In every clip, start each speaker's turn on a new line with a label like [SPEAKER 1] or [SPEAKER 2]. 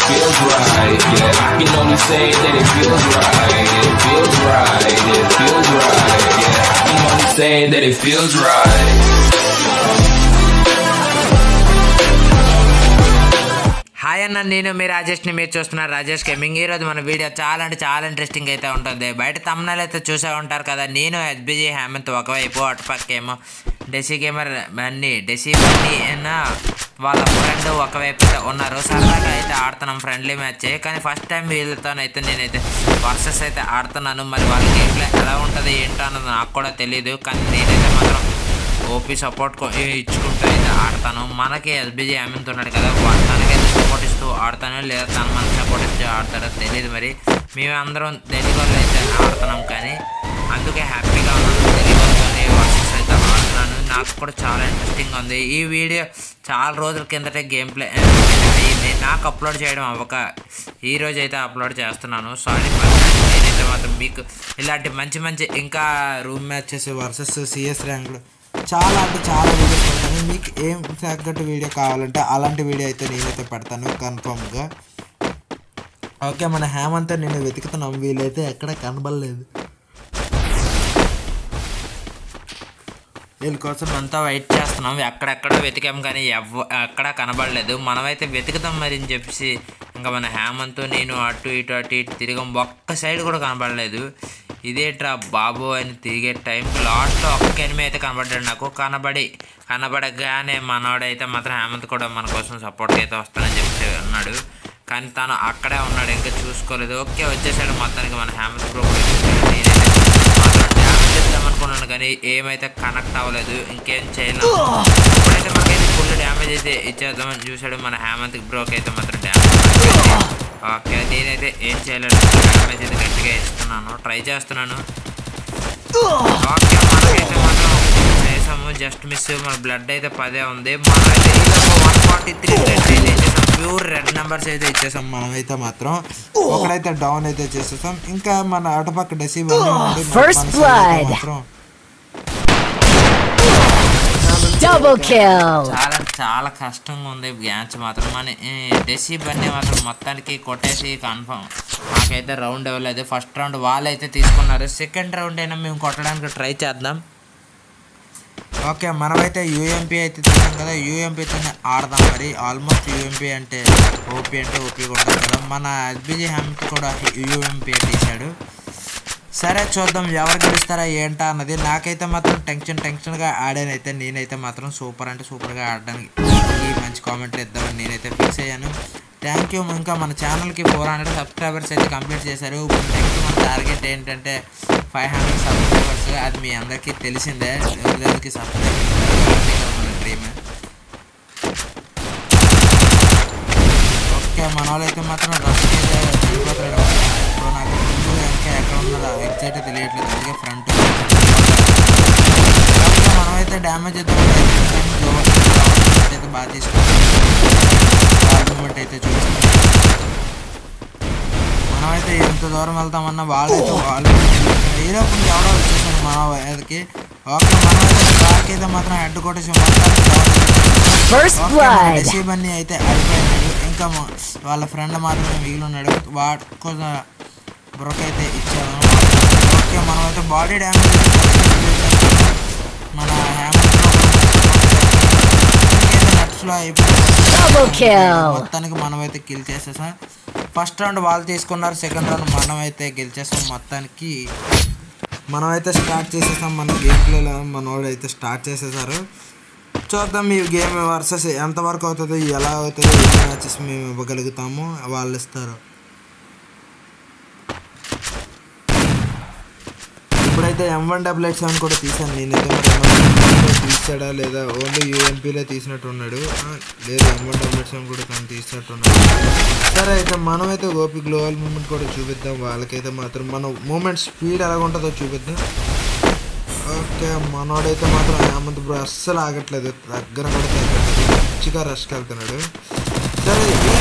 [SPEAKER 1] feels right. Yeah, I can only say that it feels right. It feels right. It feels right. Yeah, I can only say that it feels right.
[SPEAKER 2] Hi అన్న నేను మీ రాజేష్ని మీరు చూస్తున్నారు Rajesh gaming ఈరోజు మన video చాలా అంటే చాలా interesting అయితే ఉంటుంది బయట తమ్ముళ్ళు అయితే చూసే ఉంటారు కదా నేను ఎస్బీజీ హేమంత్ ఒకవైపు అటుపక్క ఏమో డెసీ గేమర్ బన్నీ డెసీ బన్నీ అన్న వాళ్ళ ఫ్రెండ్ ఒకవైపు అయితే ఉన్నారు సరదాగా అయితే ఆడుతున్నాం ఫ్రెండ్లీ మ్యాచ్ కానీ ఫస్ట్ టైం వీళ్ళతోనైతే నేనైతే వర్సెస్ అయితే ఆడుతున్నాను మరి వాళ్ళ గేమ్ ప్లే ఎలా ఉంటుంది ఏంటో అన్నది నాకు కూడా తెలియదు కానీ నేనైతే మాత్రం ఓపీ సపోర్ట్ కొ- ఇచ్చుకుంటూ అయితే ఆడతాను మనకి ఎస్బీజీ అమిత్ ఉన్నాడు కదా వా- తనకైతే సపోర్ట్ ఇస్తూ ఆడతాను లేదా తను మనకి సపోర్ట్ ఇస్తూ ఆడతాడో తెలియదు మరి మేమందరం తెలుగు వాళ్ళు అయితే ఆడుతున్నాం కానీ అందుకే హ్యాపీగా ఉన్నాను తెలుగు వాళ్ళతోనే వర్సెస్ అయితే ఆడుతున్నాను నాకు కూడా చాలా ఇంట్రెస్టింగ్ ఉంది ఈ వీడియో చాలా రోజుల కిందటే గేమ్ ప్లే అయ్యింది నాకు అప్లోడ్ చేయడం అవ్వక ఈ రోజు అయితే అప్లోడ్ చేస్తున్నాను సారీ నేనైతే మాత్రం మీకు ఇలాంటి మంచి మంచి ఇంకా రూమ్ మ్యాచెస్ వర్సెస్ సిఎస్ ర్యాంకులు చాలా అంటే చాలా వీడియోస్ పెడతాను మీకు ఏం తగ్గట్టు వీడియో కావాలంటే అలాంటి వీడియో అయితే నేనైతే పెడతాను కన్ఫామ్గా ఓకే మన హేమంత్ నేను వెతుకుతున్నాం వీలైతే ఎక్కడ కనబడలేదు వీళ్ళ కోసం అంతా వెయిట్ చేస్తున్నాం ఎక్కడెక్కడో వెతికాం కానీ ఎవ ఎక్కడా కనబడలేదు మనమైతే వెతుకుతాం మరి అని చెప్పేసి ఇంకా మన హేమంత్ నేను అటు ఇటు అటు ఇటు తిరిగాం ఒక్క సైడ్ కూడా కనబడలేదు ఇదేట్రా బాబు అని తిరిగే టైంకి లాస్ట్లో ఒక్క ఎనిమి అయితే కనబడ్డాడు నాకు కనబడి కనబడగానే మనోడైతే మాత్రం హేమంత్ కూడా మన కోసం సపోర్ట్ అయితే వస్తానని చెప్పి అన్నాడు కానీ తను అక్కడే ఉన్నాడు ఇంకా చూసుకోలేదు ఓకే వచ్చేసాడు మొత్తానికి మన హేమంత్ బ్రో కూడా వచ్చేసాడు. నేనైతే మాత్రం డ్యామేజ్ చేద్దాం అనుకున్నాను కానీ ఏమైతే కనెక్ట్ అవ్వలేదు ఇంకేం చేయలేము ఇప్పుడైతే మనకైతే ఫుల్ డ్యామేజ్ అయితే ఇచ్చేద్దామని చూసాడు మన హేమంత్ బ్రోకి అయితే మాత్రం డ్యామేజ్ ఓకే నేనైతే ఏం చేయలేదు డ్యామేజ్ అయితే గట్టిగా ఇస్తున్నాను ట్రై చేస్తున్నాను ఓకే మనకైతే మాత్రం చేసాము జస్ట్ మిస్ మన బ్లడ్ అయితే పదే ఉంది మనమైతే వన్ ఫార్టీ త్రీ రెడ్ అయితే ఇచ్చేసాం ప్యూర్ రెడ్ నెంబర్స్ అయితే ఇచ్చేసాం మనమైతే మాత్రం ఒకడైతే డౌన్ అయితే చేసేసాం ఇంకా మన అటుపక్క డెసిబ్
[SPEAKER 3] First blood.
[SPEAKER 2] మాత్రం
[SPEAKER 3] Double kill.
[SPEAKER 2] చాలా చాలా కష్టంగా ఉంది మ్యాచ్ మాత్రం మన డెసీ బన్నీ మాత్రం మొత్తానికి కొట్టేసి కన్ఫర్మ్ నాకైతే రౌండ్ ఇవ్వలేదు ఫస్ట్ రౌండ్ వాళ్ళు అయితే తీసుకున్నారు సెకండ్ రౌండ్ అయినా మేము కొట్టడానికి ట్రై చేద్దాం ఓకే మనమైతే యూఎంపీ అయితే తీసాం కదా యూఎంపీతోనే ఆడదాం మరి ఆల్మోస్ట్ యూఎంపీ అంటే ఓపీ అంటే ఓపీగా ఉంటుంది కదా మన ఎస్బీజీ హెమ్త్ కూడా యూఎంపీ తీశాడు సరే చూద్దాం ఎవరు గెలుస్తారా ఏంటా అన్నది నాకైతే మాత్రం టెన్షన్ టెన్షన్గా ఆడానైతే నేనైతే మాత్రం సూపర్ అంటే సూపర్గా ఆడడానికి ఈ మంచి కామెంట్లు ఇద్దామని నేనైతే ఫిక్స్ అయ్యాను థ్యాంక్ యూ ఇంకా మన ఛానల్కి ఫోర్ హండ్రెడ్ సబ్స్క్రైబర్స్ అయితే కంప్లీట్ చేశారు ఇప్పుడు నెక్స్ట్ మన టార్గెట్ ఏంటంటే ఫైవ్ హండ్రెడ్ సబ్స్క్రైబర్స్ అది మీ అందరికీ తెలిసిందే ఎవరికి సబ్స్క్రైబ్ మన డ్రీమ్ ఓకే మన వాళ్ళు అయితే మాత్రం రష్కి అయితే వెళ్ళిపోతాడు ఇప్పుడు నాకు ముందు ఇంకా ఎక్కడ ఉన్నదో ఎగ్జాక్ట్ తెలియట్లేదు అందుకే ఫ్రంట్ మనమైతే డ్యామేజ్ అయితే అయితే బాగా తీసుకుంటాం మూమెంట్ అయితే చూస్తాం మనమైతే ఎంత దూరం వెళ్తామన్నా వాళ్ళైతే వాళ్ళు ఏదప్పుడు ఎవడో వచ్చేసాను మన వాళ్ళకి ఓకే మనమైతే కార్కి అయితే మాత్రం హెడ్ కొట్టేసి మొత్తానికి down
[SPEAKER 3] First
[SPEAKER 2] ఓకే, మన
[SPEAKER 3] blood.
[SPEAKER 2] నసీబ్ అన్ని అయితే అయిపోయినాడు ఇంకా మా- వాళ్ళ ఫ్రెండ్ మాత్రమే మిగిలి ఉన్నాడు వాడు కొంచెం బ్రోక్ అయితే ఇచ్చాను ఓకే మనం అయితే బాడీ డ్యామేజ్ మన హ్యామర్ నట్స్లో
[SPEAKER 3] Double kill.
[SPEAKER 2] మొత్తానికి మనం అయితే కిల్ చేసేసాం ఫస్ట్ రౌండ్ వాళ్ళు తీసుకున్నారు సెకండ్ రౌండ్ మనం అయితే గెలిచేసాం మొత్తానికి మనం అయితే స్టార్ట్ చేసేసాం మన గేమ్ ప్లేలో మన వాళ్ళు అయితే స్టార్ట్ చేసేసారు చూద్దాం ఈ గేమ్ వర్సెస్ ఎంతవరకు అవుతుందో ఎలా అవుతుందో ఎన్ని మ్యాచెస్ మేము ఇవ్వగలుగుతాము వాళ్ళు ఇస్తారు ఇప్పుడైతే M one double eight seven కూడా తీసాను నేనైతే మరి M1 తీసాడా లేదా ఓన్లీ యూఎంపీలో తీసినట్టు ఉన్నాడు ఆ, లేదు M one double eight seven కూడా తను తీసినట్టు ఉన్నాడు సరే అయితే మనమైతే ఓపీ గ్లోబల్ మూమెంట్ కూడా చూపిద్దాం వాళ్ళకైతే మాత్రం మన మూమెంట్ స్పీడ్ ఎలా ఉంటుందో చూపిద్దాం ఓకే మనోడైతే మాత్రం హేమంత్ బ్రో అస్సలు ఆగట్లేదు దగ్గర కూడా తగ్గట్లేదు మంచిగా రష్కి వెళ్తున్నాడు సరే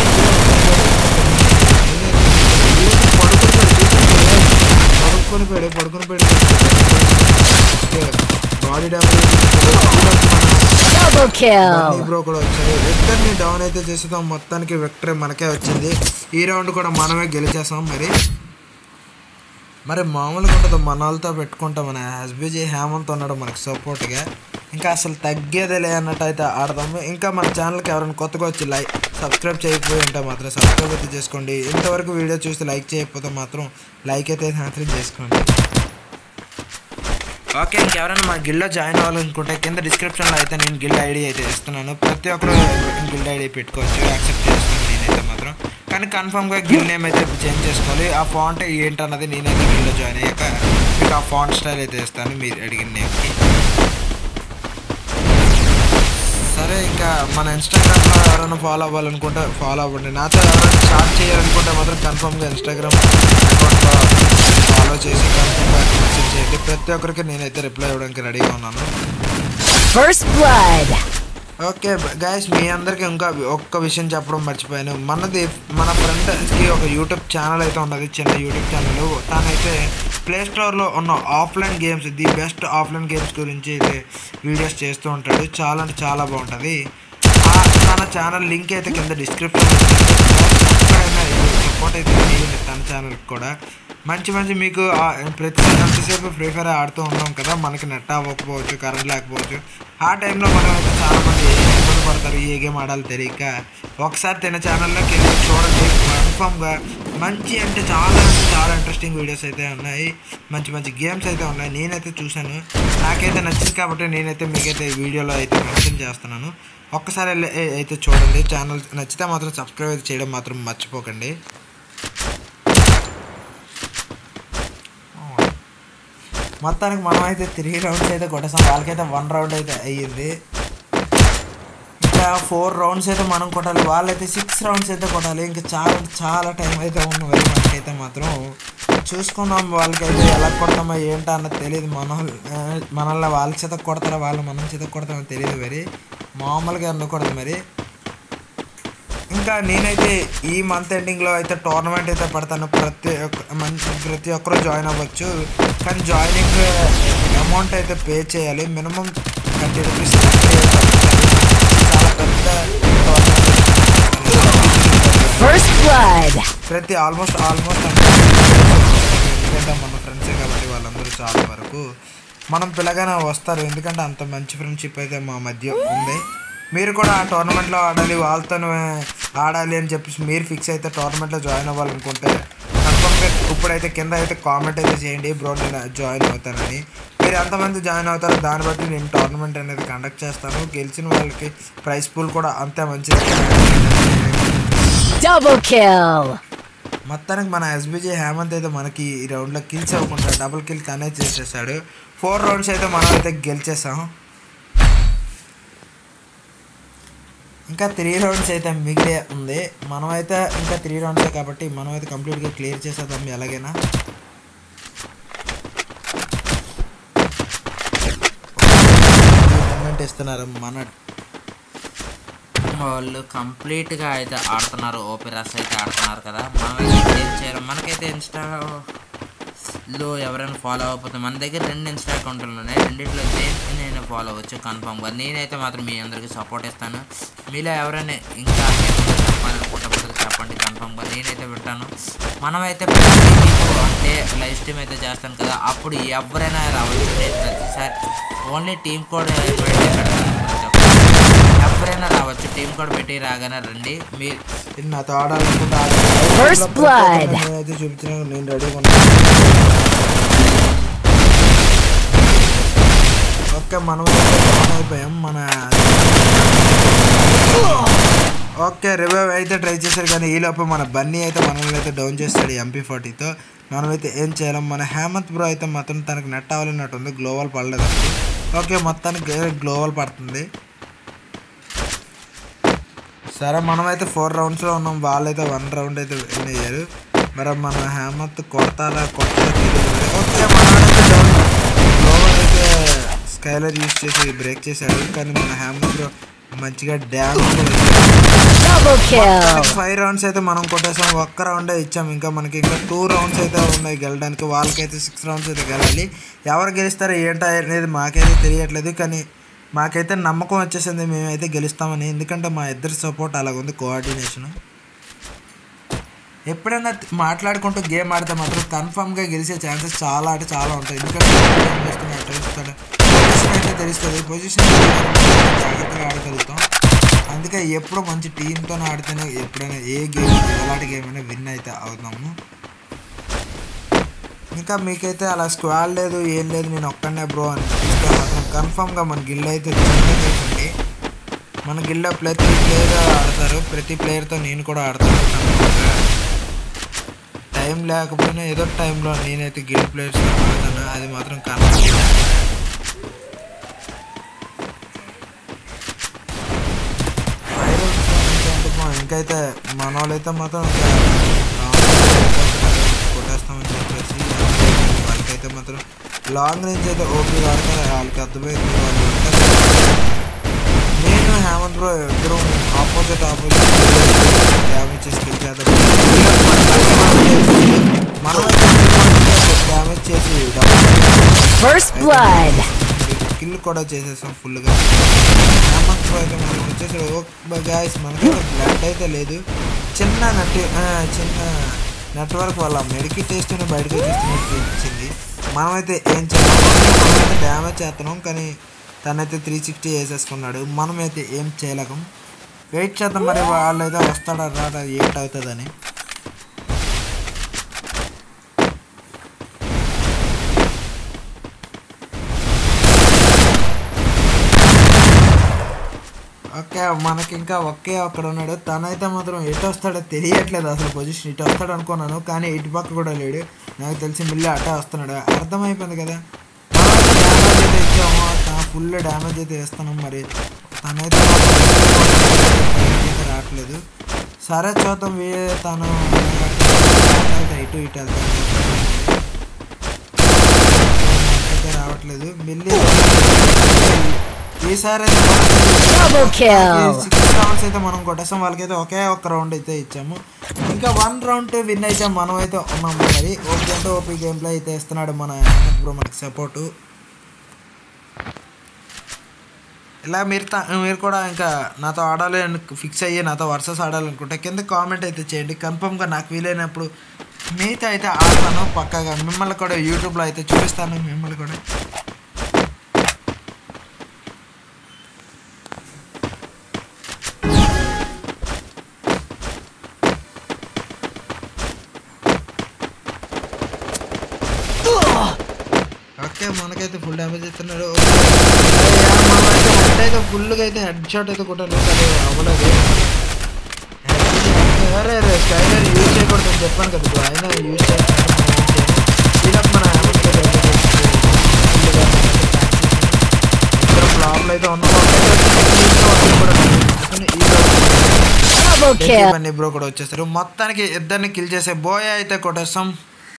[SPEAKER 2] పడుకొని పోయాడు పడుకొని పోయాడు body damage
[SPEAKER 3] Double
[SPEAKER 4] Bunny
[SPEAKER 3] kill.
[SPEAKER 4] Bro కూడా వచ్చారు ఇద్దరిని డౌన్ అయితే చేసేద్దాం మొత్తానికి విక్టరీ మనకే వచ్చింది ఈ రౌండ్ కూడా మనమే గెలిచేసాం మరి మరి మామూలుగా ఉండదు మన వాళ్ళతో పెట్టుకుంటాం మన ఎస్బీజీ హేమంత్ ఉన్నాడు మనకి సపోర్ట్గా ఇంకా అసలు తగ్గేదేలే అన్నట్టు అయితే ఆడదాము ఇంకా మన ఛానల్కి ఎవరైనా కొత్తగా వచ్చి లైక్ సబ్స్క్రైబ్ చేయకపోయి ఉంటే మాత్రం సబ్స్క్రైబ్ అయితే చేసుకోండి ఇంతవరకు వీడియో చూసి లైక్ చేయకపోతే మాత్రం లైక్ అయితే మాత్రం చేసుకోండి ఓకే ఇంకెవరైనా మా గిల్లో జాయిన్ అవ్వాలనుకుంటే కింద డిస్క్రిప్షన్లో అయితే నేను గిల్డ్ ఐడి అయితే ఇస్తున్నాను ప్రతి ఒక్కరు గిల్డ్ ఐడి పెట్టుకోవచ్చు యాక్సెప్ట్ చేస్తాను నేనైతే మాత్రం కానీ కన్ఫామ్గా గిల్ నేమ్ అయితే చేంజ్ చేసుకోవాలి ఆ ఫాంట్ ఏంటన్నది నేనైతే గిల్లో జాయిన్ అయ్యాక మీకు ఆ ఫాంట్ స్టైల్ అయితే ఇస్తాను మీరు అడిగిన నేమ్కి సరే ఇంకా మన ఇన్స్టాగ్రామ్లో ఎవరైనా ఫాలో అవ్వాలనుకుంటే ఫాలో అవ్వండి నాతో ఎవరైనా చాట్ చేయాలనుకుంటే మాత్రం కన్ఫామ్గా ఇన్స్టాగ్రామ్ అకౌంట్లో ఫాలో చేసి కన్ఫామ్గా మెసేజ్ చేయండి ప్రతి ఒక్కరికి నేనైతే రిప్లై ఇవ్వడానికి రెడీగా ఉన్నాను
[SPEAKER 3] First blood.
[SPEAKER 4] ఓకే గైస్ మీ అందరికి ఇంకా ఒక్క విషయం చెప్పడం మర్చిపోయాను మనది మన ఫ్రెండ్కి ఒక యూట్యూబ్ ఛానల్ అయితే ఉన్నది చిన్న యూట్యూబ్ ఛానల్ తనైతే ప్లే స్టోర్లో ఉన్న offline games the best offline games గురించి అయితే వీడియోస్ చేస్తూ ఉంటాడు చాలా అంటే చాలా బాగుంటుంది ఆ తన ఛానల్ లింక్ అయితే కింద డిస్క్రిప్షన్ సపోర్ట్ అయితే చేయండి తన ఛానల్కి కూడా మంచి మంచి మీకు ఆ ప్రతి ఎంతసేపు ఫ్రీ ఫైర్ ఆడుతూ ఉన్నాం కదా మనకి నెట్ అవ్వకపోవచ్చు కరెంట్ లేకపోవచ్చు ఆ టైంలో మనం అయితే చాలా మంది ఇబ్బంది పడతారు ఏ గేమ్ ఆడాలో తెలియక ఒకసారి తిన ఛానల్లోకి వెళ్ళి చూడండి కన్ఫామ్గా మంచి అంటే చాలా అంటే చాలా ఇంట్రెస్టింగ్ వీడియోస్ అయితే ఉన్నాయి మంచి మంచి గేమ్స్ అయితే ఉన్నాయి నేనైతే చూశాను నాకైతే నచ్చింది కాబట్టి నేనైతే మీకైతే ఈ వీడియోలో అయితే మెన్షన్ చేస్తున్నాను ఒక్కసారి వెళ్ళి ఏ- అయితే చూడండి ఛానల్ నచ్చితే మాత్రం సబ్స్క్రైబ్ చేయడం మాత్రం మర్చిపోకండి మొత్తానికి మనం అయితే త్రీ రౌండ్స్ అయితే కొట్టేసాం వాళ్ళకైతే వన్ రౌండ్ అయితే అయ్యింది ఇంకా ఫోర్ రౌండ్స్ అయితే మనం కొట్టాలి వాళ్ళైతే సిక్స్ రౌండ్స్ అయితే కొట్టాలి ఇంకా చాలా చాలా టైం అయితే ఉన్నది మనకైతే మాత్రం చూసుకున్నాం వాళ్ళకైతే ఎలా కొడతామో ఏంటో అన్నది తెలియదు మన ఆ, మనల్ని వాళ్ళ చేత కొడతారా వాళ్ళు మనం చేత కొడతామో తెలియదు మరి మామూలుగా అనకూడదు మరి ఇంకా నేనైతే ఈ మంత్ ఎండింగ్లో అయితే టోర్నమెంట్ అయితే పడతాను ప్రతి ఒక్క మంచి ప్రతి ఒక్కరు జాయిన్ అవ్వచ్చు కానీ జాయినింగ్ అమౌంట్ అయితే పే చేయాలి మినిమం థర్టీ రూపీస్ చాలా పెద్ద టోర్నమెంట్
[SPEAKER 3] First blood.
[SPEAKER 4] ప్రతి ఆల్మోస్ట్ ఆల్మోస్ట్ ఎందుకంటే మన ఫ్రెండ్సే కాబట్టి వాళ్ళందరూ చాలా వరకు మనం పిల్లగానే వస్తారు ఎందుకంటే అంత మంచి ఫ్రెండ్షిప్ అయితే మా మధ్య ఉంది మీరు కూడా ఆ టోర్నమెంట్లో ఆడాలి వాళ్ళతోనే ఆడాలి అని చెప్పేసి మీరు ఫిక్స్ అయితే టోర్నమెంట్లో జాయిన్ అవ్వాలనుకుంటే కన్ఫర్మ్గా ఇప్పుడైతే కింద అయితే కామెంట్ అయితే చేయండి బ్రో నేను జాయిన్ అవుతానని మీరు ఎంతమంది జాయిన్ అవుతారో దాన్ని బట్టి నేను టోర్నమెంట్ అనేది కండక్ట్ చేస్తాను గెలిచిన వాళ్ళకి ప్రైస్ పూల్ కూడా అంతే మంచిది
[SPEAKER 3] Double kill.
[SPEAKER 4] మొత్తానికి మన ఎస్బీజీ హేమంత్ అయితే మనకి ఈ రౌండ్లో కిల్స్ అవ్వకుండా డబుల్ కిల్ తనే చేసేసాడు ఫోర్ రౌండ్స్ అయితే మనం అయితే గెలిచేసాం ఇంకా త్రీ రౌండ్స్ అయితే మిగిలే ఉంది మనమైతే ఇంకా త్రీ రౌండ్సే కాబట్టి మనం అయితే కంప్లీట్గా క్లియర్ చేసేద్దాం ఎలాగైనా మూమెంట్ ఇస్తున్నారు మన
[SPEAKER 2] వాళ్ళు కంప్లీట్గా అయితే ఆడుతున్నారు ఓపెరాస్ అయితే ఆడుతున్నారు కదా మనం అయితే ఏం చేయాలి మనకైతే ఇన్స్టాలో ఎవరైనా ఫాలో అవ్వకపోతే మన దగ్గర రెండు ఇన్స్టా అకౌంట్లు ఉన్నాయి రెండిట్లో దేనికి నేను ఫాలో అవ్వచ్చు కన్ఫామ్గా నేనైతే మాత్రం మీ అందరికీ సపోర్ట్ ఇస్తాను మీలో ఎవరైనా ఇంకా ఏమైనా చెప్పాలనుకుంటే చెప్పండి కన్ఫామ్గా నేనైతే వింటాను మనమైతే ప్రతి వీక్ అంటే లైవ్ స్ట్రీమ్ అయితే చేస్తాను కదా అప్పుడు ఎవరైనా రావచ్చు నేను ప్రతిసారి ఓన్లీ టీమ్ కోడ్ పెట్టి పెడతాను ప్రతి ఒక్కరు. ఎవరైనా రావచ్చు టీం కూడా పెట్టి రాగానే రండి మీరు
[SPEAKER 4] ఇది నాతో ఆడాలనుకుంటే ఆడండి.
[SPEAKER 3] First blood.
[SPEAKER 4] నేనైతే చూపించిన నేను రెడీగా ఉన్నాను ఓకే మనం అయితే డౌన్ అయిపోయాం మన ఓకే రివైవ్ అయితే ట్రై చేశారు కానీ ఈలోపు మన బన్నీ అయితే మనల్ని అయితే డౌన్ చేస్తాడు ఎంపీ ఫార్టీతో మనమైతే ఏం చేయలేం మన హేమంత్ బ్రో అయితే మాత్రం తనకు నెట్ అవ్వాలన్నట్టు ఉంది గ్లోవల్ పడలేదండి ఓకే మొత్తానికి గ్లోవల్ పడుతుంది సరే మనమైతే ఫోర్ రౌండ్స్లో ఉన్నాం వాళ్ళైతే వన్ రౌండ్ అయితే విన్ అయ్యారు మరి మన హేమంత్ కొడతారా కొడతారా తెలియదు మరి. ఓకే మనమైతే డౌన్ గ్లోవల్ అయితే స్కైలర్ యూస్ చేసి బ్రేక్ చేశాడు కానీ మన హేమంత్ మంచిగా dance
[SPEAKER 3] Double kill.
[SPEAKER 4] Five rounds అయితే మనం కొట్టేసాం ఒక్క రౌండే ఇచ్చాం ఇంకా మనకి ఇంకా టూ రౌండ్స్ అయితే ఉన్నాయి గెలడానికి వాళ్ళకైతే సిక్స్ రౌండ్స్ అయితే గెలాలి ఎవరు గెలుస్తారో ఏంటో అనేది మాకైతే తెలియట్లేదు కానీ మాకైతే నమ్మకం వచ్చేసింది మేమైతే గెలుస్తామని ఎందుకంటే మా ఇద్దరి సపోర్ట్ అలాగుంది కోఆర్డినేషన్ ఎప్పుడైనా త- మాట్లాడుకుంటూ గేమ్ ఆడితే మాత్రం కన్ఫామ్గా గెలిచే ఛాన్సెస్ చాలా అంటే చాలా ఉంటాయి ఎందుకంటే ఏం చేస్తున్నాడు తెలుస్తాడు పొజిషన్ అయితే తెలుస్తుంది పొజిషన్ జాగ్రత్తగా ఆడగలుగుతాం అందుకే ఎప్పుడు మంచి టీంతో ఆడితేనే ఎప్పుడైనా ఏ గేమ్ ఎలాంటి గేమ్ అయినా విన్ అయితే అవుతాము ఇంకా మీకైతే అలా స్క్వాడ్ లేదు ఏం లేదు నేను ఒక్కడనే బ్రో అని చూస్తే మాత్రం కన్ఫామ్గా మన గిల్డ్ అయితే చిన్నదే ఉంది మన గిల్డ్ ప్రతి ప్లేయర్ ఆడతారు ప్రతి ప్లేయర్తో నేను కూడా ఆడతాను కన్ఫామ్గా టైం లేకపోయినా ఏదో టైంలో నేనైతే గిల్డ్ ప్లేయర్స్ ఆడతాను అది మాత్రం కన్ఫామ్ ఇంకైతే మన వాళ్ళైతే మాత్రం ఇంకా కొట్టేస్తామని చెప్పేసి వాళ్ళకైతే మాత్రం లాంగ్ రేంజ్ అయితే ఓపీ వాడతారు వాళ్ళకి అర్థమైంది వాళ్ళు కొట్టేస్తారు. నేను హేమంత్ బ్రో ఇద్దరు ఆపోజిట్ ఆపోజిట్ డ్యామేజ్ చేసి కిల్ చేద్దాం మనం డ్యామేజ్ చేసి
[SPEAKER 3] First blood.
[SPEAKER 4] కిల్ కూడా చేసేసాం ఫుల్గా హేమంత్ బ్రో అయితే మనం వచ్చేసి గాయస్ మనకైతే బ్లడ్ అయితే లేదు చిన్న నెట్ చిన్న నెట్వర్క్ వల్ల మెడికి టేస్ట్ని బయటకు వచ్చేస్తున్నట్టు ఇచ్చింది మనమైతే ఏం చేయాలి మనమైతే డ్యామేజ్ చేస్తున్నాం కానీ తనైతే త్రీ సిక్స్టీ వేసేసుకున్నాడు మనమైతే ఏం చేయలేకం వెయిట్ చేద్దాం మరి వాళ్ళైతే వస్తాడా రాడా ఏంటి అవుతుందని ఓకే మనకి ఇంకా ఒకే ఒక్కడ ఉన్నాడు తనైతే మాత్రం ఎటు వస్తాడో తెలియట్లేదు అసలు పొజిషన్ ఇటు వస్తాడు అనుకున్నాను కానీ ఇటు పక్క కూడా లేడు నాకు తెలిసి మిల్లి అటే వస్తున్నాడు అర్థమైపోయింది కదా డ్యామేజ్ అయితే ఇచ్చాము ఫుల్ డ్యామేజ్ అయితే వేస్తున్నాం మరి తనైతే మాత్రం అయితే రావట్లేదు సరే చూద్దాం వే తను వెళ్తా, ఇటు ఇటు వెళ్తాను అయితే రావట్లేదు మిల్లి ఈసారి అయితే
[SPEAKER 3] Double kill.
[SPEAKER 4] సిక్స్ రౌండ్స్ అయితే మనం కొట్టేసాం వాళ్ళకైతే ఒకే ఒక్క రౌండ్ అయితే ఇచ్చాము ఇంకా వన్ రౌండ్ విన్ అయితే మనం అయితే ఉన్నాము మరి ఓపీ అంటే ఓపీ గేమ్ ప్లే అయితే ఇస్తున్నాడు మన బ్రో మనకి సపోర్టు ఇలా మీరు తా- మీరు కూడా ఇంకా నాతో ఆడాలి అని ఫిక్స్ అయ్యి నాతో వర్సెస్ ఆడాలనుకుంటే కింద కామెంట్ అయితే చేయండి కన్ఫర్మ్గా నాకు వీలైనప్పుడు మీతో అయితే ఆడతాను పక్కాగా మిమ్మల్ని కూడా యూట్యూబ్లో అయితే చూపిస్తాను మిమ్మల్ని కూడా ఓకే మనకైతే ఫుల్ డ్యామేజ్ ఇస్తున్నాడు అయితే ఫుల్గా అయితే హెడ్ షాట్ అయితే కొట్టాను కానీ అవ్వలేదు అరే అరే స్కైలర్ యూజ్ చేయకూడదు అని చెప్పాను కదా bro. అయినా యూజ్ చేస్తాను మన ప్రాబ్లం అయితే ఉన్నాం
[SPEAKER 3] Double kill.
[SPEAKER 4] బ్రో కూడా వచ్చేసారు మొత్తానికి ఇద్దరిని కిల్ చేసే బోయ్ అయితే కొట్టేస్తాం